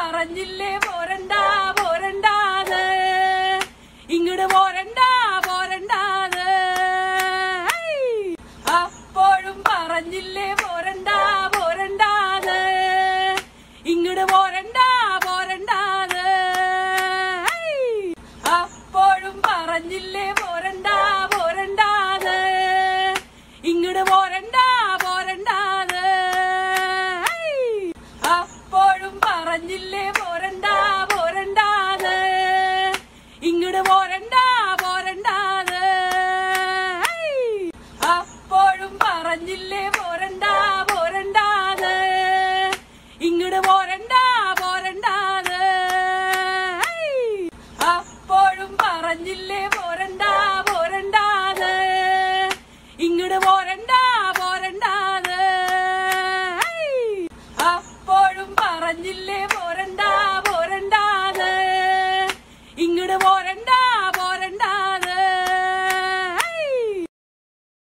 പറഞ്ഞില്ലേ പോരണ്ട പോരണ്ടാന്ന് ഇങ്ങട് പോരണ്ട പോരണ്ടാന്ന് ഹൈ! അപ്പോഴും പറഞ്ഞില്ലേ പോരണ്ട പോരണ്ടാന്ന് ഇങ്ങട് പോരണ്ട പോരണ്ടാന്ന് ഹൈ! അപ്പോഴും പറഞ്ഞില്ലേ പോരണ്ട പോരണ്ടാന്ന് ഇങ്ങട് പോരണ്ട പോരണ്ടാന്ന് ഹൈ! അപ്പോഴും പറഞ്ഞില്ലേ പോരണ്ട പോരണ്ടാന്ന് ഇങ്ങട് പോരണ്ട പോരണ്ടാന്ന് ഹൈ! അപ്പോഴും പറഞ്ഞില്ലേ പോരണ്ട പോരണ്ടാന്ന് ഇങ്ങട് പോരണ്ട പോരണ്ടാന്ന് ഹൈ! അപ്പോഴും പറഞ്ഞില്ലേ പോരണ്ട പോരണ്ടാന്ന് ഇങ്ങട് പോരണ്ട പോരണ്ടാന്ന് ഹൈ! അപ്പോഴും പറഞ്ഞില്ലേ പോ